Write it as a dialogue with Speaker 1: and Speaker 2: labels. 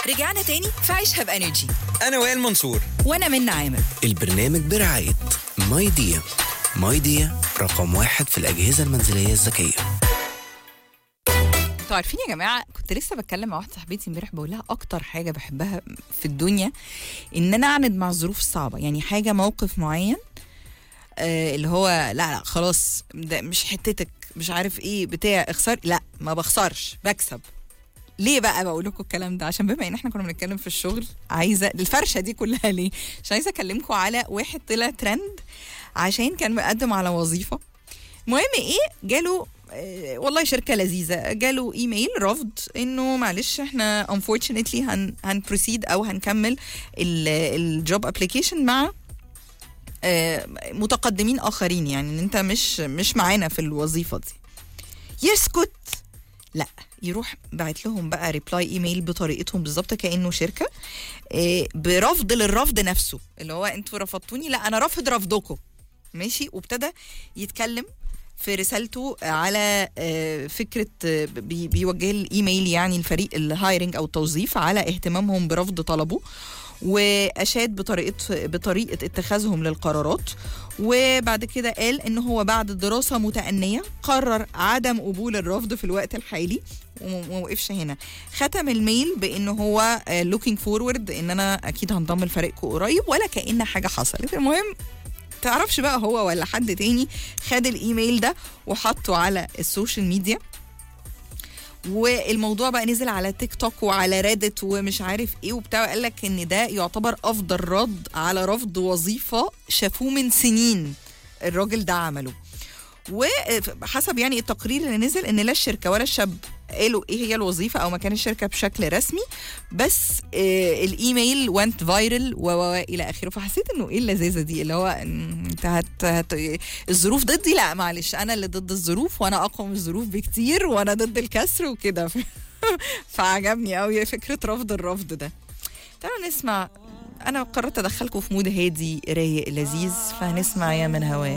Speaker 1: رجعنا تاني في عيشها بانرجي
Speaker 2: أنا وائل منصور
Speaker 1: وانا من عامر
Speaker 3: البرنامج برعاية ماي ديا ماي ديا رقم واحد في الأجهزة المنزلية الذكية
Speaker 1: انتوا عارفين يا جماعه كنت لسه بتكلم مع واحده صاحبتي امبارح بقول لها اكتر حاجه بحبها في الدنيا ان انا اعند مع الظروف الصعبه يعني حاجه موقف معين آه اللي هو لا لا خلاص ده مش حتتك مش عارف ايه بتاع اخسر لا ما بخسرش بكسب ليه بقى بقول لكم الكلام ده عشان بما ان احنا كنا بنتكلم في الشغل عايزه الفرشه دي كلها ليه عشان عايزه اكلمكم على واحد طلع ترند عشان كان مقدم على وظيفه المهم ايه جاله آه، والله شركه لذيذه جاله ايميل رفض انه معلش احنا unfortunately هن هنبروسيد او هنكمل الجوب ابلكيشن مع آه، متقدمين اخرين يعني ان انت مش مش معانا في الوظيفه دي يسكت لا يروح بعت لهم بقى ريبلاي ايميل بطريقتهم بالظبط كانه شركه آه، برفض للرفض نفسه اللي هو انتوا رفضتوني لا انا رافض رفضكم ماشي وابتدى يتكلم في رسالته على آه، فكره آه، بي- بيوجه الايميل يعني الفريق الهايرنج او التوظيف على اهتمامهم برفض طلبه واشاد بطريقه بطريقه اتخاذهم للقرارات وبعد كده قال ان هو بعد دراسه متأنيه قرر عدم قبول الرفض في الوقت الحالي وما وقفش هنا ختم الميل بان هو لوكينج فورورد ان انا اكيد هنضم لفريقكم قريب ولا كأن حاجه حصلت المهم تعرفش بقى هو ولا حد تاني خد الايميل ده وحطه على السوشيال ميديا والموضوع بقى نزل على تيك توك وعلى ريدت ومش عارف ايه وبتاع قال لك ان ده يعتبر افضل رد على رفض وظيفه شافوه من سنين الراجل ده عمله وحسب يعني التقرير اللي نزل ان لا الشركه ولا الشاب قالوا ايه هي الوظيفه او مكان الشركه بشكل رسمي بس آه الايميل وانت فايرل و و- و الى اخره فحسيت انه ايه اللذاذه دي اللي هو إن انت هت, هت الظروف ضدي لا معلش انا اللي ضد الظروف وانا اقوى من الظروف بكتير وانا ضد الكسر وكده فعجبني قوي فكره رفض الرفض ده تعالوا نسمع انا قررت ادخلكم في مود هادي رايق لذيذ فهنسمع يا من هواه